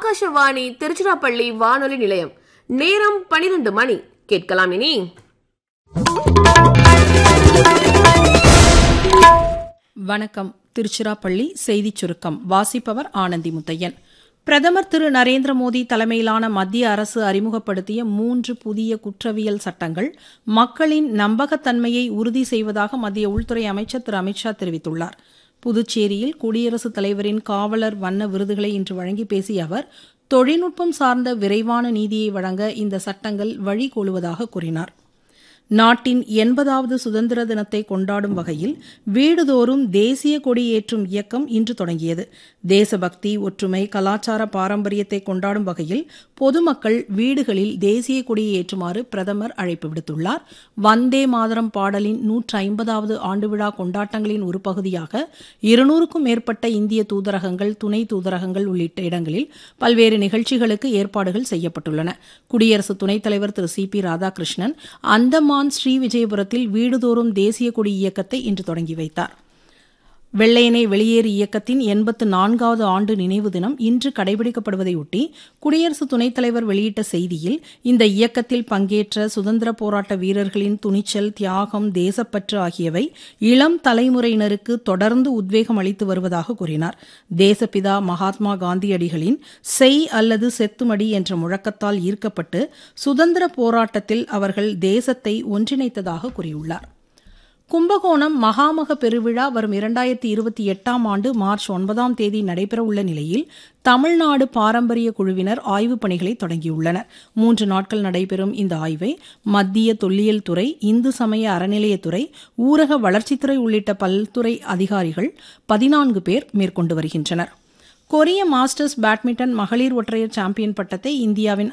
ஆகாஷவாணி திருச்சிராப்பள்ளி வானொலி நிலையம் நேரம் பனிரெண்டு மணி கேட்கலாம் இனி வணக்கம் திருச்சிராப்பள்ளி செய்திச் சுருக்கம் வாசிப்பவர் ஆனந்தி முத்தையன் பிரதமர் திரு நரேந்திர மோடி தலைமையிலான மத்திய அரசு அறிமுகப்படுத்திய மூன்று புதிய குற்றவியல் சட்டங்கள் மக்களின் நம்பகத்தன்மையை உறுதி செய்வதாக மத்திய உள்துறை அமைச்சர் திரு அமித்ஷா தெரிவித்துள்ளார் புதுச்சேரியில் குடியரசுத் தலைவரின் காவலர் வண்ண விருதுகளை இன்று வழங்கி பேசிய அவர் தொழில்நுட்பம் சார்ந்த விரைவான நீதியை வழங்க இந்த சட்டங்கள் வழிகோலுவதாக கூறினார் நாட்டின் எண்பதாவது சுதந்திர தினத்தை கொண்டாடும் வகையில் வீடுதோறும் தேசிய கொடி ஏற்றும் இயக்கம் இன்று தொடங்கியது தேசபக்தி ஒற்றுமை கலாச்சார பாரம்பரியத்தை கொண்டாடும் வகையில் பொதுமக்கள் வீடுகளில் தேசிய கொடியை ஏற்றுமாறு பிரதமர் அழைப்பு விடுத்துள்ளார் வந்தே மாதரம் பாடலின் நூற்று ஐம்பதாவது ஆண்டு விழா கொண்டாட்டங்களின் ஒரு பகுதியாக இருநூறுக்கும் மேற்பட்ட இந்திய தூதரகங்கள் துணை தூதரகங்கள் உள்ளிட்ட இடங்களில் பல்வேறு நிகழ்ச்சிகளுக்கு ஏற்பாடுகள் செய்யப்பட்டுள்ளன குடியரசு துணைத் தலைவர் திரு சி பி ராதாகிருஷ்ணன் அந்தமான் ஸ்ரீவிஜயபுரத்தில் வீடுதோறும் தேசிய கொடி இயக்கத்தை இன்று தொடங்கி வைத்தார் வெள்ளையனே வெளியேறு இயக்கத்தின் எண்பத்து நான்காவது ஆண்டு நினைவு தினம் இன்று கடைபிடிக்கப்படுவதையொட்டி குடியரசு துணைத் தலைவர் வெளியிட்ட செய்தியில் இந்த இயக்கத்தில் பங்கேற்ற சுதந்திர போராட்ட வீரர்களின் துணிச்சல் தியாகம் தேசப்பற்று ஆகியவை இளம் தலைமுறையினருக்கு தொடர்ந்து உத்வேகம் அளித்து வருவதாக கூறினார் தேசப்பிதா மகாத்மா காந்தியடிகளின் செய் அல்லது செத்துமடி என்ற முழக்கத்தால் ஈர்க்கப்பட்டு சுதந்திர போராட்டத்தில் அவர்கள் தேசத்தை ஒன்றிணைத்ததாக கூறியுள்ளார் கும்பகோணம் மகாமக பெருவிழா வரும் இரண்டாயிரத்தி இருபத்தி எட்டாம் ஆண்டு மார்ச் ஒன்பதாம் தேதி நடைபெறவுள்ள நிலையில் தமிழ்நாடு பாரம்பரிய குழுவினர் ஆய்வுப் பணிகளை தொடங்கியுள்ளனர் மூன்று நாட்கள் நடைபெறும் இந்த ஆய்வை மத்திய தொல்லியல் துறை இந்து சமய அறநிலையத்துறை ஊரக வளர்ச்சித்துறை உள்ளிட்ட பல்துறை அதிகாரிகள் பதினான்கு பேர் மேற்கொண்டு வருகின்றனர் கொரிய மாஸ்டர்ஸ் பேட்மிண்டன் மகளிர் ஒற்றையர் சாம்பியன் பட்டத்தை இந்தியாவின்